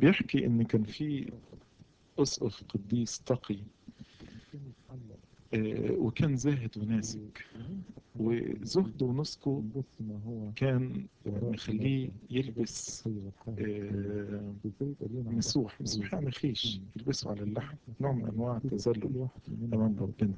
بيحكي ان كان في اسقف قديس تقي آه، وكان زاهد وناسك وزهده ونسكه كان مخليه يلبس آه، مسوح مسوح يعني خيش يلبسه على اللحم نوع من انواع التذلل امام ربنا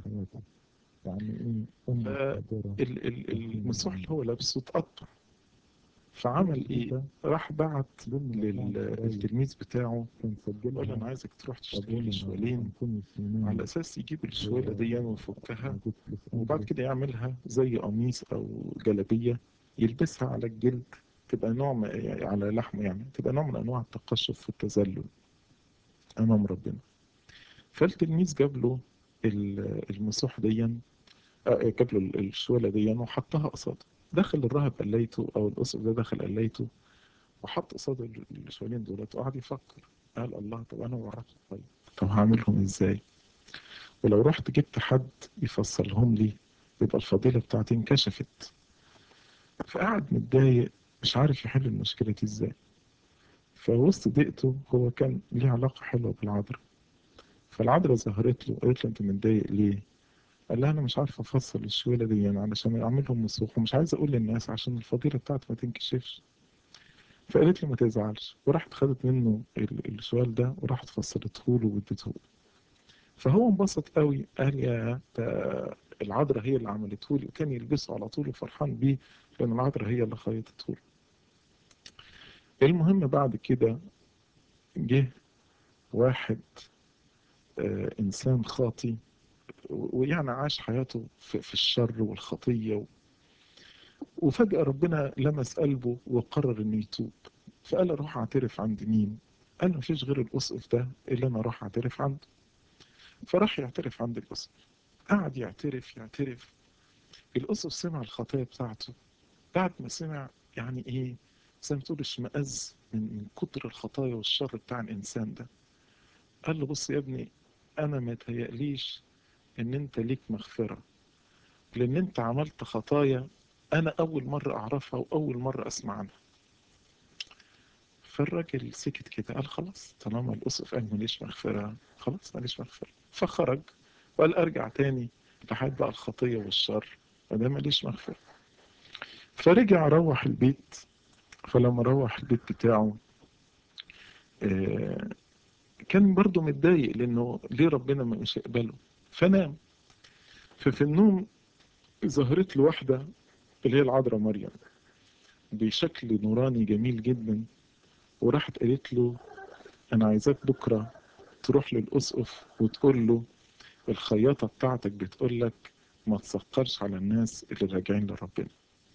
ال- ال- المسوح اللي هو لابسه اتقطع فعمل ايه راح بعت للتلميذ بتاعه قال له انا عايزك تروح تشتري لي شوالين على اساس يجيب الشواله دي ويفكها وبعد كده يعملها زي قميص او جلابيه يلبسها على الجلد تبقى نوع من يعني على لحمه يعني تبقى نوع من انواع التقشف والتذلل امام ربنا فالتلميذ جاب له ال- المسوح دي آه، جاب له الشواله دي وحطها قصاده دخل الراهب قليته او الاسقف ده دخل قليته وحط قصاد الشوالين دولت وقعد يفكر قال الله طب انا ما اعرفش طيب طب هعملهم ازاي ولو رحت جبت حد يفصلهم لي يبقى الفضيلة بتاعتي انكشفت فقعد متضايق مش عارف يحل المشكلة دي ازاي فوسط ضيقته هو كان ليه علاقة حلوة بالعذراء فالعذراء ظهرت له قالت له انت متضايق ليه؟ قال لها انا مش عارف افصل الشويلة دي يعني علشان اعملهم مسوخ ومش عايز اقول للناس عشان الفضيلة بتاعتي ما تنكشفش فقالت له ما تزعلش وراحت خدت منه ال- السؤال ده وراحت فصلته له واديته له فهو انبسط قوي قال يا ده العذراء هي اللي عملته لي وكان يلبسه على طول وفرحان بيه لان العذراء هي اللي خيطته له المهم بعد كده جه واحد آه انسان خاطي و- ويعني عاش حياته في, في الشر والخطيه و- وفجأة ربنا لمس قلبه وقرر انه يتوب فقال اروح اعترف عند مين قال له مفيش غير الاسقف ده اللي انا اروح اعترف عنده فراح يعترف عند الاسقف قعد يعترف يعترف الاسقف سمع الخطايا بتاعته بعد ما سمع يعني ايه زي ما تقول اشمئز من من كتر الخطايا والشر بتاع الانسان ده قال له بص يا ابني انا ما يتهيأليش ان انت ليك مغفرة لان انت عملت خطايا انا اول مرة اعرفها واول مرة اسمع عنها فالراجل سكت كده قال خلاص طالما الاسقف قال ماليش مغفرة خلاص ماليش مغفرة فخرج وقال ارجع تاني لحد بقى الخطية والشر وده ماليش مغفرة فرجع روح البيت فلما روح البيت بتاعه آه، كان برضه متضايق لانه ليه ربنا ما مش يقبله فنام ففي النوم ظهرت له واحدة اللي هي العذراء مريم بشكل نوراني جميل جدا وراحت قالت له انا عايزاك بكرة تروح للأسقف وتقول له الخياطة بتاعتك بتقول لك ما تسكرش على الناس اللي راجعين لربنا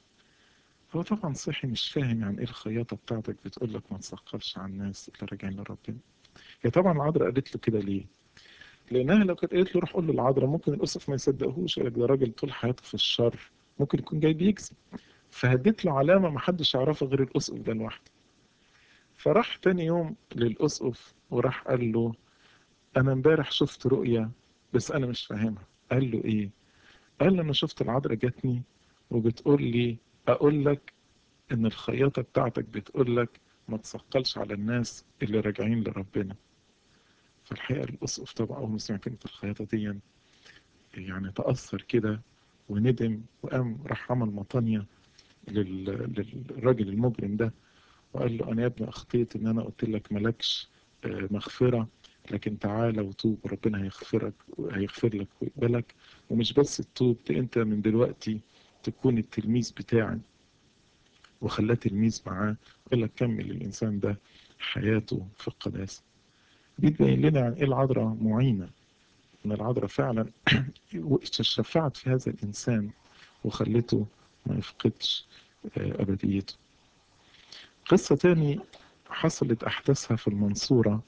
هو طبعا صحي مش فاهم يعني ايه الخياطة بتاعتك بتقول لك ما تسكرش على الناس اللي راجعين لربنا هي طبعا العذراء قالت له كده ليه لانها لو كانت قالت له روح قول للعذراء ممكن الاسقف ما يصدقهوش يقول لك ده راجل طول حياته في الشر ممكن يكون جاي بيكذب فهديت له علامة ما حدش يعرفها غير الاسقف ده لوحده فراح تاني يوم للاسقف وراح قال له انا امبارح شفت رؤية بس انا مش فاهمها قال له ايه قال له انا شفت العذراء جاتني وبتقول لي اقول لك ان الخياطة بتاعتك بتقول لك ما تثقلش على الناس اللي راجعين لربنا فالحقيقة الاسقف طبعا اول ما سمع كلمة الخياطة دي يعني تأثر كده وندم وقام راح عمل مطانية لل- للراجل المجرم ده وقال له انا يا ابني اخطيت ان انا قلت لك مالكش آه، مغفرة لكن تعالى وتوب وربنا هيغفرك وهيغفر لك ويقبلك ومش بس تتوب ده انت من دلوقتي تكون التلميذ بتاعي وخلاه تلميذ معاه قال لك كمل الانسان ده حياته في القداسة دي تبين لنا عن ايه العذراء معينة ان العذراء فعلا شفعت في هذا الانسان وخلته ما يفقدش آه، ابديته قصة تاني حصلت أحداثها في المنصورة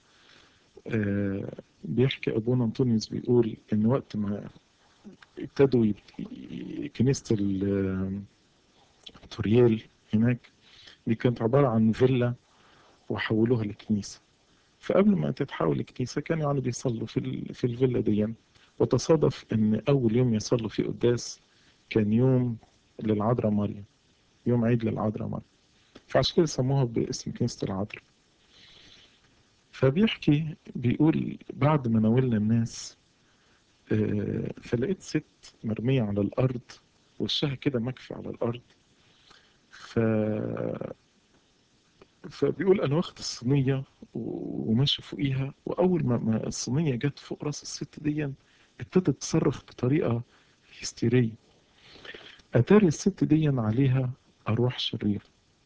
آه، بيحكي أبونا أنطونيوس بيقول إن وقت ما ابتدوا يب- كنيسة ال- توريال هناك دي كانت عبارة عن فيلا وحولوها لكنيسة فقبل ما تتحول لكنيسة كانوا يعني بيصلوا في ال- في الفيلا دي وتصادف إن أول يوم يصلوا فيه قداس كان يوم للعذراء مريم يوم عيد للعذراء مريم فعشان كده سموها باسم كنيسة العذراء فبيحكي بيقول بعد ما ناولنا الناس آه، فلقيت ست مرمية على الأرض وشها كده مكفي على الأرض ف... فبيقول أنا واخد الصينية و- وماشي فوقيها وأول ما ما الصينية جت فوق راس الست دي ابتدت تصرخ بطريقة هستيرية أتاري الست دي عليها أرواح شريرة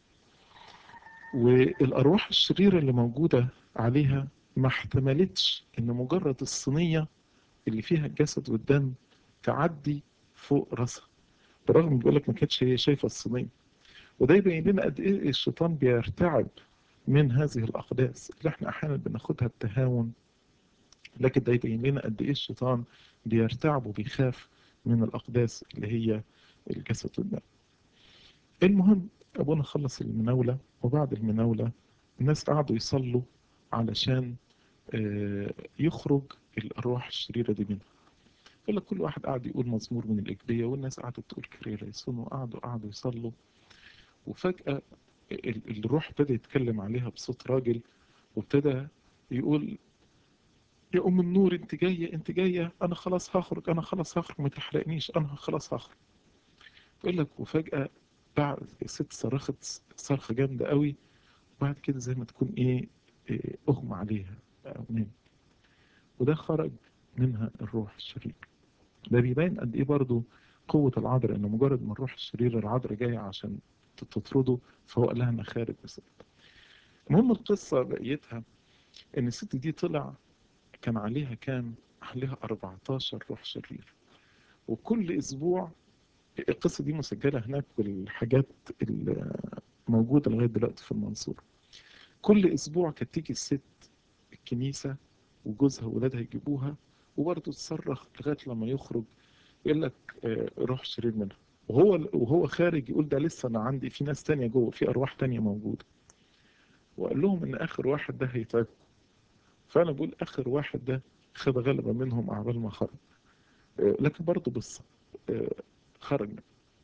والأرواح الشريرة اللي موجودة عليها ما احتملتش إن مجرد الصينية اللي فيها الجسد والدم تعدي فوق راسها برغم بيقول لك ما كانتش هي شايفة الصينية وده يبين لنا قد إيه الشيطان بيرتعب من هذه الأقداس اللي احنا أحيانا بناخدها بتهاون لكن ده يبين لنا قد إيه الشيطان بيرتعب وبيخاف من الأقداس اللي هي الجسد والدم المهم أبونا خلص المناولة وبعد المناولة الناس قعدوا يصلوا علشان آه، يخرج الأرواح الشريرة دي منها يقول لك كل واحد قعد يقول مزمور من الإجبية والناس قعدت تقول كريرة يصونوا قعدوا قعدوا يصلوا وفجأة ال- الروح ابتدى يتكلم عليها بصوت راجل وابتدى يقول يا أم النور أنت جاية أنت جاية أنا خلاص هخرج أنا خلاص هخرج ما تحرقنيش أنا خلاص هخرج يقول لك وفجأة بعد الست صرخت صرخة جامدة قوي وبعد كده زي ما تكون إيه, إيه أغمى عليها أو نامت وده خرج منها الروح الشرير ده بيبين قد إيه برضو قوة العذراء إن مجرد ما الروح الشرير العذراء جاية عشان تطرده فهو قال لها أنا خارج بس المهم القصة بقيتها إن الست دي طلع كان عليها كام؟ عليها 14 روح شرير وكل أسبوع القصة دي مسجلة هناك والحاجات الموجودة لغاية دلوقتي في المنصورة كل أسبوع كانت تيجي الست الكنيسة وجوزها وولادها يجيبوها وبرضه تصرخ لغاية لما يخرج يقول لك آه، روح شرير منها وهو وهو خارج يقول ده لسه أنا عندي في ناس تانية جوه في أرواح تانية موجودة وقال لهم إن آخر واحد ده هيتعبكم فأنا بقول آخر واحد ده خد غلبة منهم أعمال ما خرج آه، لكن برضه بص آه، خرج منها.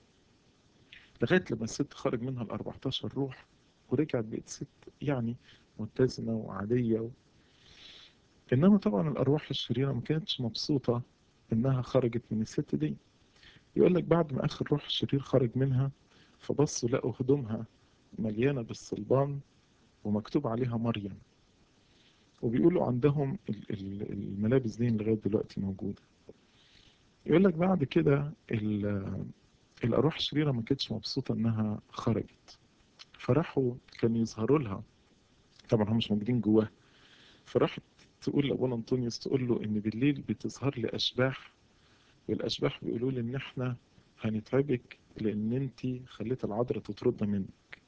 لغاية لما الست خرج منها ال 14 روح ورجعت بقت ست يعني متزنة وعادية و... إنما طبعا الأرواح الشريرة ما كانتش مبسوطة إنها خرجت من الست دي يقول لك بعد ما آخر روح الشرير خرج منها فبصوا لقوا هدومها مليانة بالصلبان ومكتوب عليها مريم وبيقولوا عندهم ال- ال- الملابس دي لغاية دلوقتي موجودة يقول لك بعد كده ال- الأرواح الشريرة ما كانتش مبسوطة إنها خرجت فراحوا كانوا يظهروا لها طبعا هم مش موجودين جواها فراحت تقول لأبونا أنطونيوس تقول له إن بالليل بتظهر لي أشباح والأشباح بيقولوا لي إن إحنا هنتعبك لأن أنت خليت العذراء تطردنا منك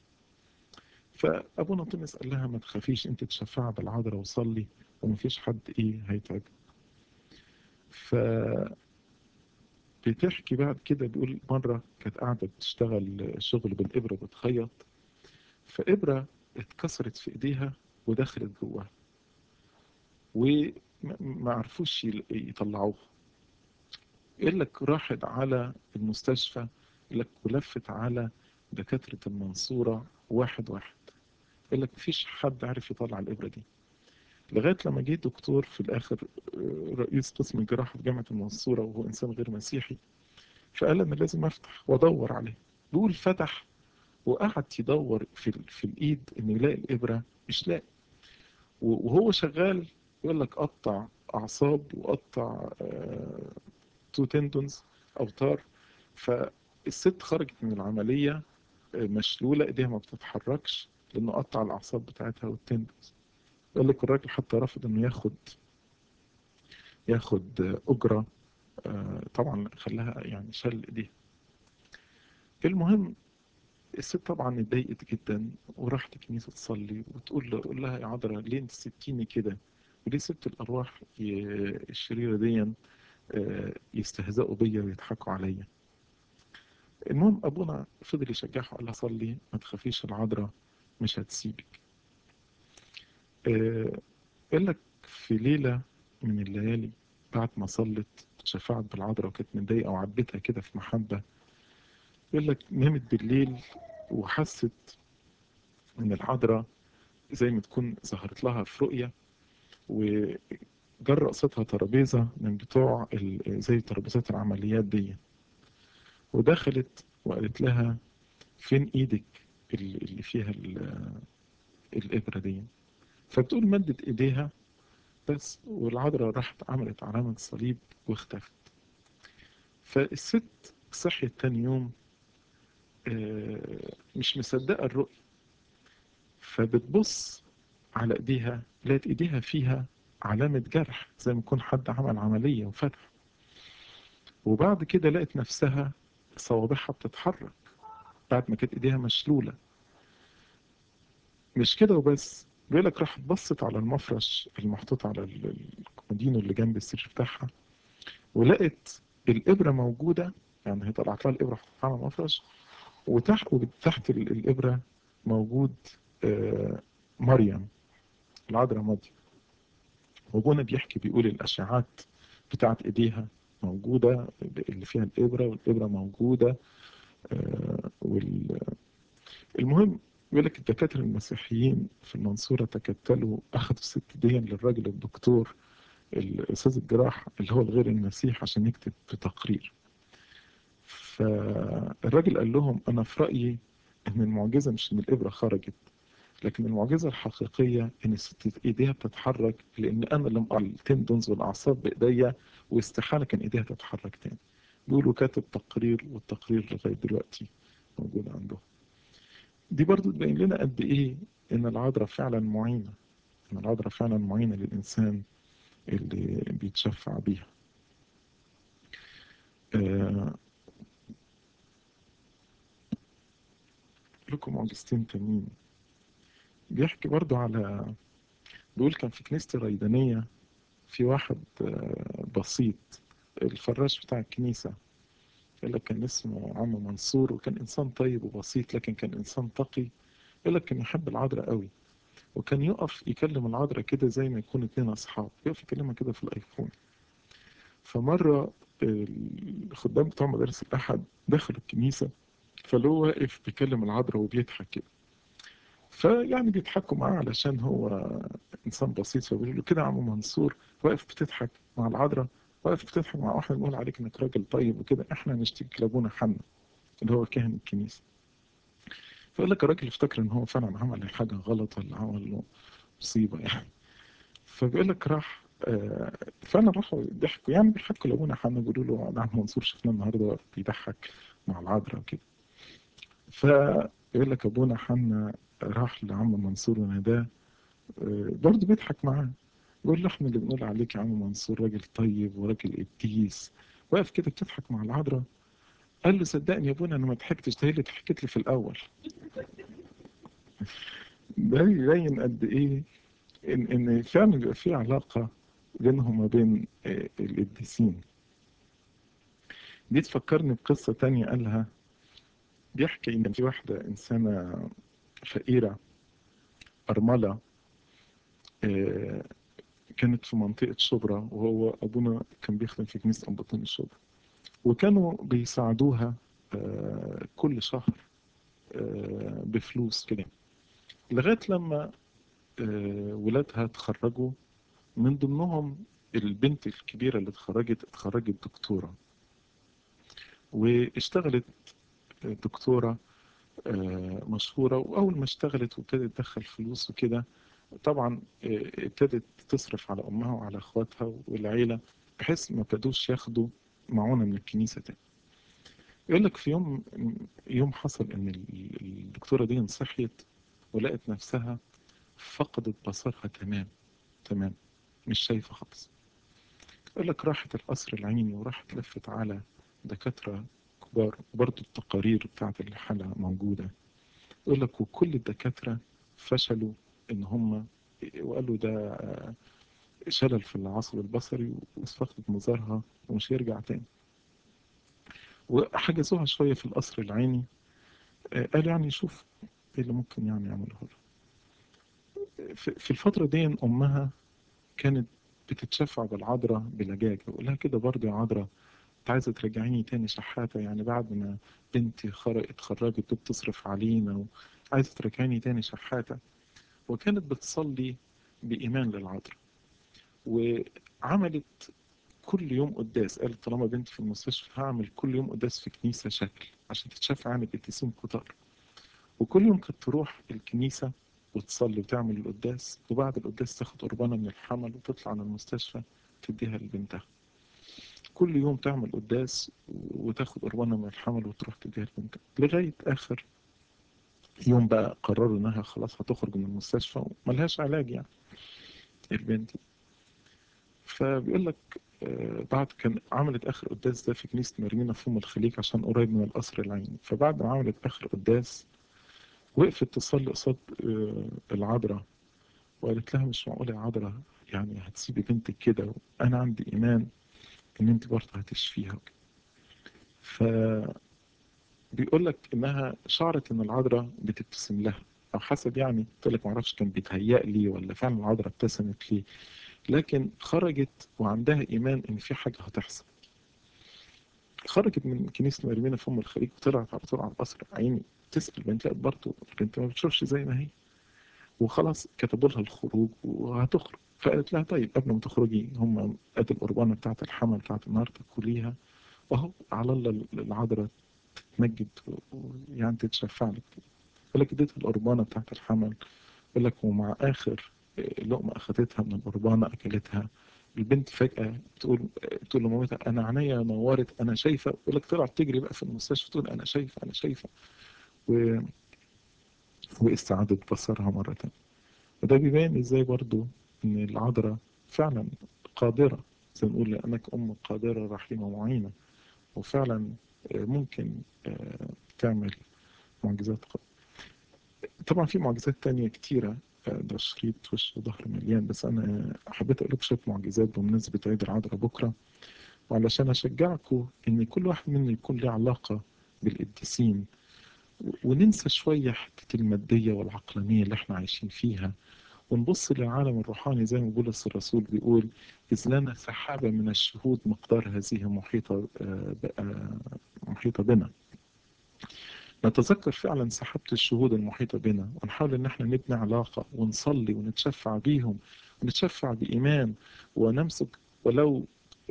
فأبونا أنطونيوس قال لها ما تخافيش أنت تشفعي بالعذراء وصلي ومفيش حد إيه هيتعبك ف بتحكي بعد كده بيقول مرة كانت قاعدة بتشتغل شغل بالإبرة بتخيط فإبرة اتكسرت في إيديها ودخلت جواها وما عرفوش يل- يطلعوها يقول لك راحت على المستشفى يقول لك ولفت على دكاترة المنصورة واحد واحد يقول لك مفيش حد عارف يطلع الإبرة دي لغاية لما جه دكتور في الآخر آه، رئيس قسم الجراحة في جامعة المنصورة وهو إنسان غير مسيحي فقال أنا لازم أفتح وأدور عليه بيقول فتح وقعد يدور في, ال- في الإيد إنه يلاقي الإبرة مش لاقي و- وهو شغال يقول لك قطع أعصاب وقطع آه، تو تندونز أوتار فالست خرجت من العملية آه، مشلولة إيديها ما بتتحركش لأنه قطع الأعصاب بتاعتها والتندونز يقول لك الراجل حتى رفض إنه ياخد ياخد آه، أجرة آه، طبعا خلاها يعني شل إيديها المهم الست طبعا اتضايقت جدا وراحت الكنيسة تصلي وتقول له تقول لها يا عذراء ليه انت سبتيني كده وليه سبت الأرواح ي- الشريرة دي آه، يستهزئوا بيا ويضحكوا عليا المهم أبونا فضل يشجعها وقال لها صلي ما تخافيش العذراء مش هتسيبك آه، قال لك في ليلة من الليالي بعد ما صلت شفعت بالعذراء وكانت متضايقة وعبتها كده في محبة يقول لك نامت بالليل وحست إن العذراء زي ما تكون ظهرت لها في رؤية وجر قصتها ترابيزة من بتوع ال- زي ترابيزات العمليات دي ودخلت وقالت لها فين ايدك اللي اللي فيها ال- الإبرة دي فبتقول مدت ايديها بس والعذراء راحت عملت علامة صليب واختفت فالست صحيت تاني يوم آه، مش مصدقة الرؤية فبتبص على ايديها لقيت ايديها فيها علامة جرح زي ما يكون حد عمل عملية وفتح وبعد كده لقيت نفسها صوابعها بتتحرك بعد ما كانت ايديها مشلولة مش كده وبس بيقول لك راحت بصت على المفرش المحطوط على ال- الكومودينو اللي جنب السرير بتاعها ولقت الإبرة موجودة يعني هي طلعت لها الإبرة حطتها على المفرش وتحت وتحت ال- الإبرة موجود آه، مريم العذراء مريم وابونا بيحكي بيقول الأشعات بتاعت إيديها موجودة اللي فيها الإبرة والإبرة موجودة آه، وال... المهم بيقول لك الدكاترة المسيحيين في المنصورة تكتلوا أخذوا الست دي للراجل الدكتور الأستاذ الجراح اللي هو الغير المسيح عشان يكتب في تقرير فالراجل قال لهم أنا في رأيي إن المعجزة مش إن الإبرة خرجت لكن المعجزة الحقيقية إن الست إيديها بتتحرك لأن أنا اللي مقطع التندونز والأعصاب بإيديا واستحالة كان إيديها تتحرك تاني بيقولوا كاتب تقرير والتقرير لغاية دلوقتي موجود عندهم دي برضو تبين لنا قد إيه إن العذراء فعلا معينة إن العذراء فعلا معينة للإنسان اللي بيتشفع بيها آه لكم معجزتين تانيين بيحكي برضو على بيقول كان في كنيسة الريدانية في واحد آه بسيط الفراش بتاع الكنيسة يقول لك كان اسمه عم منصور وكان إنسان طيب وبسيط لكن كان إنسان تقي يقول لك كان يحب العذراء قوي وكان يقف يكلم العذراء كده زي ما يكون اتنين أصحاب يقف يكلمها كده في الأيفون فمرة الخدام بتوع مدارس الأحد دخلوا الكنيسة فاللي هو واقف بيكلم العذراء وبيضحك كده فيعني بيضحكوا معاه علشان هو إنسان بسيط فبيقولوا له كده يا عم منصور واقف بتضحك مع العذراء واقف بتضحك مع واحد نقول عليك إنك راجل طيب وكده إحنا نشتكي لأبونا حنا اللي هو كاهن الكنيسة فيقول لك الراجل افتكر إن هو فعلا عمل حاجة غلط ولا عمل له مصيبة يعني فبيقول لك راح آه، فعلا راحوا ضحكوا يعني بيحكوا لابونا حنا بيقولوا له ده عم منصور شفناه النهارده واقف بيضحك مع العذراء وكده فيقول لك ابونا حنا راح لعم منصور وناداه آه، برضه بيضحك معاه بيقول له احنا اللي بنقول عليك يا عم منصور راجل طيب وراجل قديس واقف كده بتضحك مع العذراء قال له صدقني يا ابونا انا ما ضحكتش ده هي اللي ضحكت لي في الاول ده يبين قد ايه ان ان فعلا بيبقى في علاقه بينهم وبين آه، القديسين دي تفكرني بقصه تانية قالها بيحكي ان في واحده انسانه فقيره ارمله آه، كانت في منطقه شبرا وهو ابونا كان بيخدم في كنيسه انبطين الشبرا وكانوا بيساعدوها آه، كل شهر آه، بفلوس كده لغايه لما آه، ولادها اتخرجوا من ضمنهم البنت الكبيرة اللي اتخرجت اتخرجت دكتورة واشتغلت دكتورة آه، مشهورة وأول ما اشتغلت وابتدت تدخل فلوس وكده طبعا آه، ابتدت تصرف على أمها وعلى أخواتها والعيلة بحيث ما ابتدوش ياخدوا معونة من الكنيسة تاني يقول لك في يوم يوم حصل إن ال- الدكتورة دي صحيت ولقت نفسها فقدت بصرها تمام تمام مش شايفة خالص يقول لك راحت القصر العيني وراحت لفت على دكاترة كبار برضو التقارير بتاعت الحالة موجودة يقول لك وكل الدكاترة فشلوا ان هم وقالوا ده شلل في العصب البصري وفقدت مظهرها ومش هيرجع تاني وحجزوها شوية في القصر العيني آه، قال يعني شوف ايه اللي ممكن يعني يعمله لها في في الفترة دي أمها كانت بتتشفع بالعذراء بلجاجة بقول لها كده برضه يا عذراء انت عايزة ترجعيني تاني شحاتة يعني بعد ما بنتي خر- اتخرجت وبتصرف علينا وعايزة ترجعيني تاني شحاتة وكانت بتصلي بإيمان للعذراء وعملت كل يوم قداس قالت طالما بنتي في المستشفى هعمل كل يوم قداس في كنيسة شكل عشان تتشافى عن القديسين كتار وكل يوم كانت تروح الكنيسة وتصلي وتعمل القداس وبعد القداس تاخد قربانة من الحمل وتطلع من المستشفى تديها لبنتها كل يوم تعمل قداس وتاخد قربانة من الحمل وتروح تديها لبنتها لغاية آخر يوم بقى قرروا إنها خلاص هتخرج من المستشفى وملهاش علاج يعني البنت فبيقول لك آه، بعد كان عملت آخر قداس ده في كنيسة مريمينا في أم الخليج عشان قريب من القصر العيني فبعد ما عملت آخر قداس وقفت تصلي قصاد آه، العذراء وقالت لها مش معقول يا عذراء يعني هتسيبي بنتك كده أنا عندي إيمان إن أنت برضه هتشفيها ف بيقول لك إنها شعرت إن العذراء بتبتسم لها أو حسب يعني قلت لك معرفش كان بيتهيأ لي ولا فعلا العذراء ابتسمت لي لكن خرجت وعندها إيمان إن في حاجة هتحصل خرجت من كنيسة مريمينا في أم الخليج وطلعت على طول على القصر عيني تسأل البنت لقت برضه البنت ما بتشوفش زي ما هي وخلاص كتبوا لها الخروج وهتخرج فقالت لها طيب قبل ما تخرجي هم ادي القربانه بتاعت الحمل بتاعت النهارده كليها واهو على الله العذراء تتمجد ويعني تتشفع لك يقول لك اديتها القربانه بتاعت الحمل يقول لك ومع اخر لقمه اخذتها من القربانه اكلتها البنت فجاه بتقول بتقول لمامتها انا عينيا نورت انا شايفه يقول لك طلعت تجري بقى في المستشفى تقول انا شايفه انا شايفه و واستعادت بصرها مرة تانية وده بيبين ازاي برضو ان العذراء فعلا قادرة زي ما نقول لأنك أم قادرة رحيمة معينة وفعلا ممكن تعمل معجزات قوية طبعا في معجزات تانية كتيرة ده شريط وش وظهر مليان بس أنا حبيت أقول لك شوية معجزات بمناسبة عيد العذراء بكرة وعلشان أشجعكم إن كل واحد منا يكون له علاقة بالقديسين وننسى شوية حتة المادية والعقلانية اللي احنا عايشين فيها ونبص للعالم الروحاني زي ما بولس الرسول بيقول إذ لنا سحابة من الشهود مقدار هذه محيطة محيطة بنا نتذكر فعلا سحابة الشهود المحيطة بنا ونحاول ان احنا نبني علاقة ونصلي ونتشفع بيهم ونتشفع بإيمان ونمسك ولو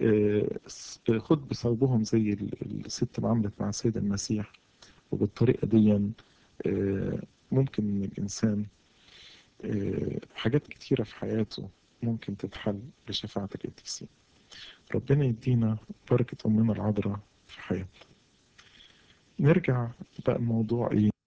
خد بصوبهم زي الست ما عملت مع السيد المسيح وبالطريقة دي ممكن ان الانسان حاجات كتيرة في حياته ممكن تتحل بشفاعة القديسين ربنا يدينا بركة أمنا العذراء في حياتنا نرجع بقى الموضوع إيه